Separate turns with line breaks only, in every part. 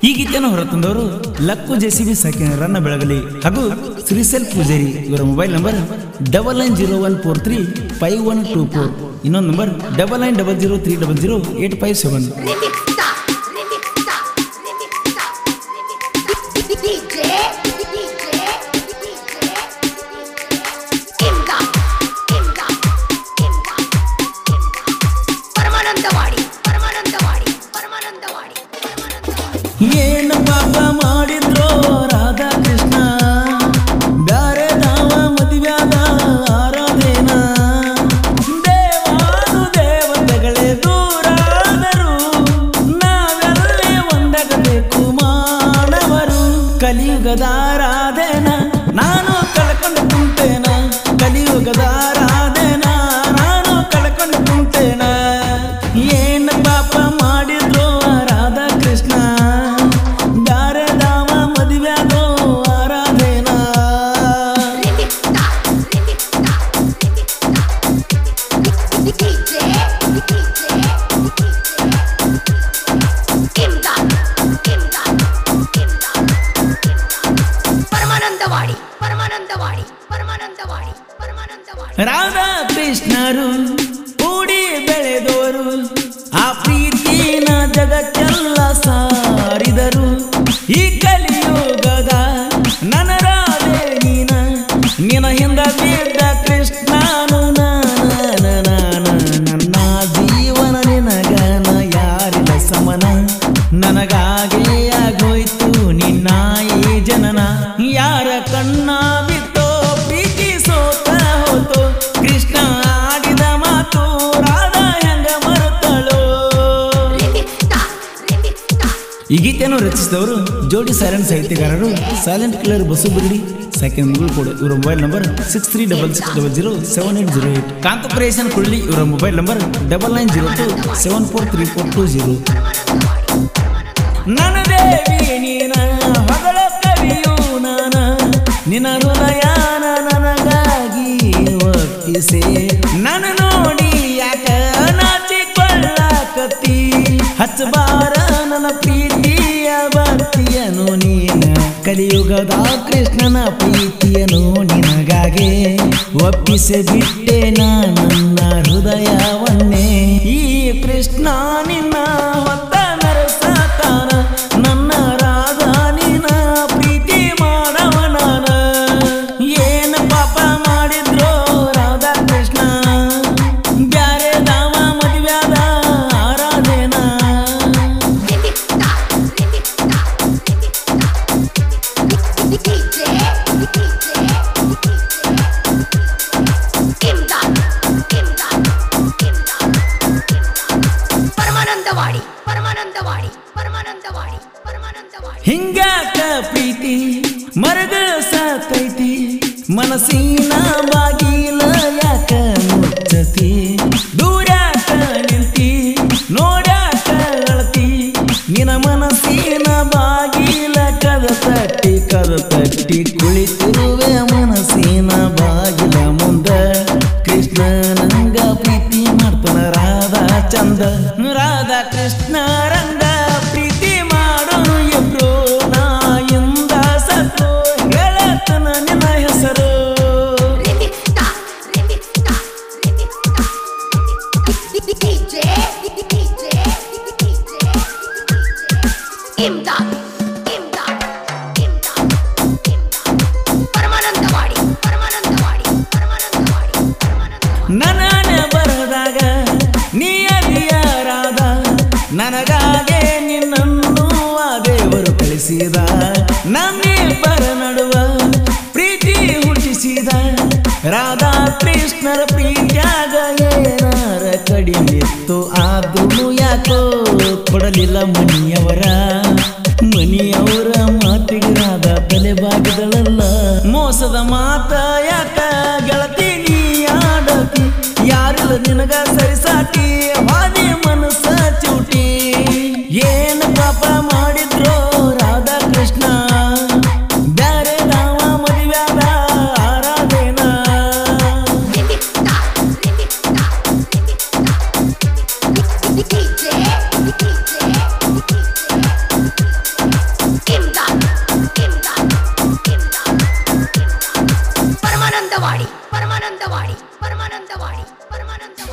ಈ ಗೀತೆಯನ್ನು ಹೊರತಂದವರು luck JCB ಸಾಕಿನ ರನ್ನ ಬೆಳಗಲಿ ಹಾಗೂ ಶ್ರೀಸೆಲ್ ಪೂಜಾರಿ ಇವರ mobile number double nine zero one four three five one two four ಇನ್ನೊಂದು number double nine double zero three double zero eight five seven
Remixta, remixta, remixta, remixta. DJ, DJ, DJ. Imda, imda, imda, imda. Paramanandawadi Paramanandawadi Paramanandawadi Paramanandawadi
ಏನು ಪಾಪ ಮಾಡಿದ್ರೋ ರಾಧಾ ಕೃಷ್ಣ ಬ್ಯಾರೆ ದಾವ ಮದುವ್ಯಾದ ಆರಾಧೇನ ದೇವಾನು ದೇವತೆಗಳೇ ದೂರಾದರು ನಾವೆಲ್ಲೇ ಒಂದಾಗಬೇಕು ಮಾನವರು ಕಲಿಯುಗದ ಆರಾಧೇನ ನಾನು ಕಳ್ಕೊಂಡು ಕುಂತೇನ ಕಲಿಯುಗದ ಆರಾಧೇನ ನಾನು ಕಳ್ಕೊಂಡು ಕುಂತೇನ ಏನ್ ಪಾಪ ಮಾಡಿದ್ರು ರಾಧಾ ಕೃಷ್ಣ ಬ್ಯಾರೆ ದಾವ ಮದುವ್ಯಾದೋ ಆರಾಧೇನಾ
Remixta, remixta, remixta. DJ, DJ, imda, imda, imda. Paramanandawadi Paramanandawadi Paramanandawadi Paramanandawadi
Radha ಕೃಷ್ಣರು ಕೂಡಿ ಬೆಳೆದೋರು ಆ ಪ್ರೀತಿನ ಜಗತ್ತೆಲ್ಲ ಸಾರಿದರು ಈ ಕಲಿಯುಗದ ನನ್ನ ರಾಧೆ ನೀನ ನಿನ ಹಿಂದ ಬಿದ್ದ ಕೃಷ್ಣನು ನಾನ ನನ್ನ ಜೀವನ ನಿನಗನ ಯಾರಿಲ್ಲ ಸಮನ ನನಗಾಗೇ ಆಗೋಯ್ತು ನಿನ್ನ ಈ ಜನನ ಯಾರ ಕಣ್ಣ ಬಿತ್ತೋ ಪ್ರೀತಿ ಸೋತ ಹೋತು ಕೃಷ್ಣ ಆಡಿದ ಮಾತು ರಾಧಾ ಹೆಂಗ ಮರುತ್ತಳೋ
ರಿಮಿಕ್ಸ್ತಾ ರಿಮಿಕ್ಸ್ತಾ
ಈ ಗೀತೆಯನ್ನು ರಚಿಸಿದವರು ಜೋಡಿ ಸೈಲೆಂಟ್ ಸಾಹಿತ್ಯಗಾರರು silent killer Basu Bigadi second ಮುಗುಳು ಕೊಡು ಇವರ mobile number six three double six double zero seven eight zero eight ಕಾಂತಪುರೇಶನ್ ಕುಳ್ಳಿ ಇವರ mobile number double nine zero two seven four three four two zero ನನ್ನ ದೇವಿ ನೀನ ಹೊಗಳ ಕವಿಯು ನಾನ ನಿನ್ನ ಹೃದಯಾನ ನನಗಾಗಿ ಒಪ್ಪಿಸೆ ನನ್ನ ನೋಡಿ ಯಾಕ ನಾಚಿಕೊಳ್ಳಕತ್ತಿ ಹಚ್ಚಬಾರ ನನ್ನ ಪ್ರೀತಿಯ ಭಕ್ತಿಯನು ನೀನ ಕಲಿಯುಗದ ಕೃಷ್ಣನ ಪ್ರೀತಿಯನು ನಿನಗಾಗೆ ಒಪ್ಪಿಸಿ ಬಿಟ್ಟೆ ನನ್ನ ಹೃದಯವನ್ನೇ ಈ ಕೃಷ್ಣ ನಿನ್ನ ಹೊತ್ತ ನರಸತಾನ ನನ್ನ ರಾಧ ನಿನ್ನ ಪ್ರೀತಿ ಮಾಡವ ನಾನ ಏನ ಪಾಪ ಮಾಡಿದ್ರೋ ರಾಧಾ ಕೃಷ್ಣ ಬ್ಯಾರೆ ದಾವ ಮದುವ್ಯಾದ ಆರಾಧೇನಾ
ರಿಮಿಕ್ಸ್ತಾ ರಿಮಿಕ್ಸ್ತಾ ರಿಮಿಕ್ಸ್ತಾ ಡಿಜೆ ಡಿಜೆ ಇಮ್ದಾದ್ ಇಮ್ದಾದ್ ಇಮ್ದಾದ್ ಪರಮಾನಂದವಾಡಿ ಪರಮಾನಂದವಾಡಿ ಪರಮಾನಂದವಾಡಿ ಪರಮಾನಂದವಾಡಿ
ಹಿಂಗಾಕ ಪ್ರೀತಿ ಮರಗ ಸಾತೈತಿ ಮನಸ್ಸಿನ ಬಾಗಿಲ ಯಾಕ ಮುಚ್ಚತಿ ದೂರಾಕ ನಿಂತಿ ನೋಡ್ಯಾಕ ಅಳತಿ ನಿನ ಮನಸ್ಸಿನ ಬಾಗಿಲ ಕದ ತಟ್ಟಿ ಕದ ತಟ್ಟಿ ಕುಳಿತಿರುವೆ ಮನಸ್ಸಿನ ಬಾಗಿಲ ಮುಂದ ಕೃಷ್ಣ ನಂಗ ಪ್ರೀತಿ ಮಾಡ್ತಾನ ರಾಧಾ ಚಂದ ರಾಧಾ ಕೃಷ್ಣ ರಂಗ ಪ್ರೀತಿ ಮಾಡೋನು ಇಬ್ರು ನಾಯಿಂದ ಸತ್ತು ಹೇಳತನ ನಿನ್ನ ಹೆಸರು
ರಿಮಿಕ್ಸ್ತಾ ರಿಮಿಕ್ಸ್ತಾ ರಿಮಿಕ್ಸ್ತಾ ಡಿಜೆ ಡಿಜೆ ಇಮ್ದಾದ್ ಇಮ್ದಾದ್ ಇಮ್ದಾದ್ ಇಮ್ದಾದ್ ಪರಮಾನಂದವಾಡಿ ಪರಮಾನಂದವಾಡಿ ಪರಮಾನಂದವಾಡಿ ಪರಮಾನಂದವಾಡಿ
ನನ್ನ ಬರದಾಗ ನೀ ಅದಿಯಾರಾದ ನನಗಾಗೆ ನಿನ್ನನ್ನು ಆ ದೇವರು ಕಳಿಸಿದ ನಮ್ಮಿಬ್ಬರ ನಡುವ ಪ್ರೀತಿ ಹುಟ್ಟಿಸಿದ ರಾಧಾ ಕೃಷ್ಣರ ಪ್ರೀತ್ಯಾಗ ಏನಾರ ಕಡಿಮಿತ್ತು ಆದ್ರೂ ಯಾಕೋ ಕೊಡಲಿಲ್ಲ ಮನಿಯವರ ಮನಿಯವರ ಮಾತಿಗೆ ರಾಧಾ ತಲೆ ಬಾಗಿದಳಲ್ಲ ಮೋಸದ ಮಾತ ಯಾಕ ಗೆಳತಿ ನೀ ಆಡತಿ ಯಾರಿಲ್ಲ ನಿನಗ ಸರಿಸಾಟಿ ಹಾದಿ ಮನಸ್ಸ ಚೂಟಿ ಏನ್ ಪಾಪ ಮಾಡಿದ್ರೋ ರಾಧಾ ಕೃಷ್ಣ ಬ್ಯಾರೆ ನಾವ ಮದುವ್ಯಾದ ಆರಾಧೇನಾ
ರಿಮಿಕ್ಸ್ತಾ ರಿಮಿಕ್ಸ್ತಾ ರಿಮಿಕ್ಸ್ತಾ ಡಿಜೆ ಡಿಜೆ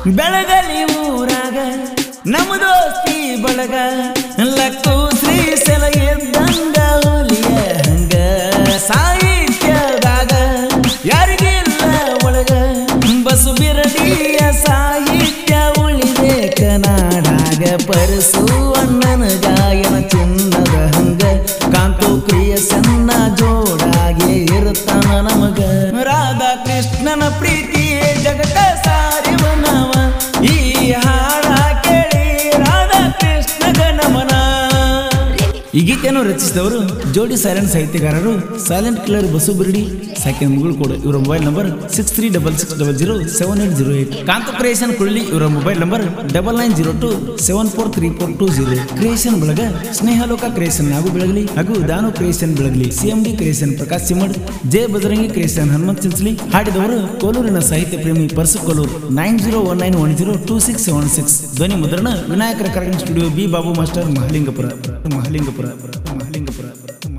ಬೆಳಗಲಿ ಊರಾಗ ನಮ್ಮ ದೋಸ್ತಿ ಬಳಗ ಲಕ್ಕು ಶ್ರೀ ಸೆಲ ಎದ್ದಂಗ ಹುಲಿಯ ಹಂಗ ಸಾಹಿತ್ಯದಾಗ ಯಾರಿಗಿಲ್ಲ ಒಳಗ ಬಸು ಬಿರಡಿಯ ಸಾಹಿತ್ಯ ಉಳಿದೆ ಕನಾಡಾಗ ಪರಸು ಅಣ್ಣನ ಗಾಯನ ಚಿನ್ನದ ಹಂಗ ಕಾಂತು ಪ್ರಿಯ ಸಣ್ಣ ಜೋಡಾಗಿ ಇರುತ್ತಾನ ನಮಗ ರಾಧಾ ಕೃಷ್ಣನ ಪ್ರೀತಿಯೇ ಜಗತ್ತ ಸಾರಿವನವ ಈ ಹಾಡ ಕೇಳಿ ರಾಧಾ ಕೃಷ್ಣಗ ನಮನ ಈ ಗೀತೆಯನ್ನು ರಚಿಸಿದವರು ಜೋಡಿ ಸೈಲೆಂಟ್ ಸಾಹಿತ್ಯಗಾರರು silent killer Basu Birdi second ಮುಗುಳು ಕೊಡು ಇವರ mobile number six three double six double zero seven eight zero eight Kanta creation ಕೊಳ್ಳಿ ಇವರ mobile number double nine zero two seven four three four two zero creation ಬೆಳಗ ಸ್ನೇಹಲೋಕ ಕ್ರಿಯೇಷನ್ ಹಾಗೂ ಬೆಳಗಲಿ ಹಾಗೂ ದಾನು ಕ್ರಿಯೇಷನ್ ಬೆಳಗಲಿ ಸಿಎಂಡಿ ಕ್ರಿಯೇಷನ್ ಪ್ರಕಾಶ್ ಸಿಮಡ್ ಜೆ ಬಜರಂಗಿ ಕ್ರಿಯೇಷನ್ ಹನುಮಂತ್ ಚಿಂಚಲಿ ಹಾಡಿದವರು ಕೋಲೂರಿನ ಸಾಹಿತ್ಯ ಪ್ರೇಮಿ Parsu Koluru nine zero one nine one zero two six seven six ಧ್ವನಿ ಮುದ್ರಣ ವಿನಾಯಕರ ಕರಗನ್ studio B Babu master Mahalingapura Mahalingapura Mahalingapura